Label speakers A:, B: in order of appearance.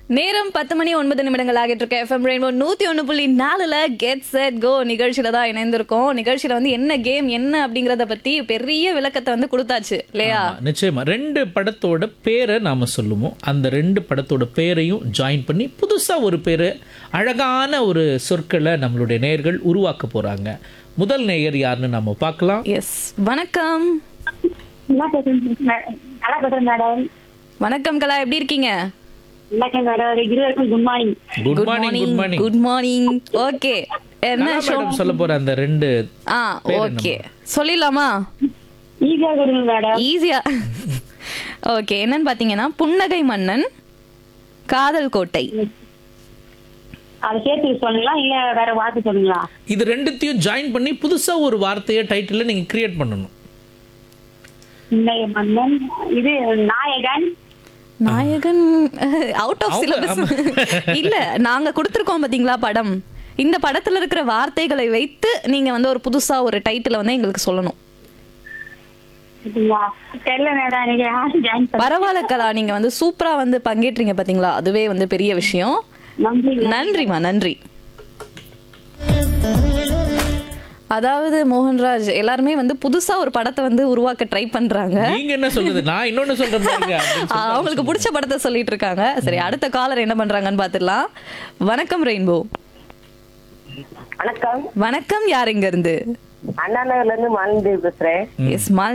A: நேரம் பத்து மணி ஒன்பது நிமிடங்கள் ஆகிட்டு இருக்கு எஃப்எம் ரெயின்போ நூத்தி ஒண்ணு புள்ளி நாலுல கெட் செட் கோ நிகழ்ச்சியில தான் இணைந்திருக்கோம் நிகழ்ச்சியில வந்து என்ன கேம் என்ன அப்படிங்கறத பத்தி பெரிய விளக்கத்தை வந்து கொடுத்தாச்சு இல்லையா
B: ஆமா, நிச்சயமா ரெண்டு படத்தோட பேரை நாம சொல்லுவோம் அந்த ரெண்டு படத்தோட பேரையும் ஜாயின் பண்ணி புதுசா ஒரு பேரு அழகான ஒரு சொற்களை நம்மளுடைய நேயர்கள் உருவாக்க போறாங்க முதல் நேயர் யாருன்னு நம்ம பார்க்கலாம்
A: எஸ் வணக்கம்
C: நல்லா பேசுறேன் மே- நல்லா பேசுறேன் மேடம்
A: வணக்கம் கலா எப்படி இருக்கீங்க
C: வணக்கம் மேடம் இருவருக்கும் good morning
B: good morning good morning
A: good morning okay என்ன ஷோ
B: மேடம் சொல்ல போற அந்த ரெண்டு
A: ஆ ஓகே சொல்லிடலாமா
C: ஈஸியா கொடுங்க மேடம்
A: ஈஸியா ஓகே என்னன்னு பாத்தீங்கன்னா புன்னகை மன்னன் காதல் கோட்டை
C: அதை சேர்த்து சொல்லுங்களா இல்ல வேற வார்த்தை சொல்லுங்களா
B: இது ரெண்டுத்தையும் ஜாயின் பண்ணி புதுசா ஒரு வார்த்தையை டைட்டில் நீங்க கிரியேட் பண்ணணும்
C: இன்னைய மன்னன் இது நாயகன்
A: நாயகன் அவுட் ஆஃப்
B: அவங்க-
A: சிலபஸ் இல்ல நாங்க கொடுத்திருக்கோம் பாத்தீங்களா படம் இந்த படத்துல இருக்கிற வார்த்தைகளை வைத்து நீங்க வந்து ஒரு புதுசா ஒரு டைட்டில வந்து எங்களுக்கு சொல்லணும்
C: அப்படிங்களா? தெரியல மேடம் நீங்க யாரு ஜாயின் பண்ண
A: பரவாயில்ல கலா நீங்க வந்து சூப்பரா வந்து பங்கேற்றீங்க பாத்தீங்களா அதுவே வந்து பெரிய விஷயம்
C: நன்றி
A: நன்றிமா நன்றி அதாவது மோகன்ராஜ் எல்லாருமே வந்து புதுசா ஒரு படத்தை வந்து உருவாக்க ட்ரை பண்றாங்க
B: நீங்க என்ன சொல்றது நான் இன்னொன்னு சொல்றேன் பாருங்க அப்படின்னு
A: ஆ, அவங்களுக்கு பிடிச்ச படத்தை சொல்லிட்டு இருக்காங்க சரி அடுத்த காலர் என்ன பண்றாங்கன்னு பாத்துடலாம் வணக்கம் ரெயின்போ
D: வணக்கம்
A: வணக்கம் யார் இங்க இருந்து
D: அண்ணா நகர்ல இருந்து மாலினி பேசுறேன்
A: எஸ்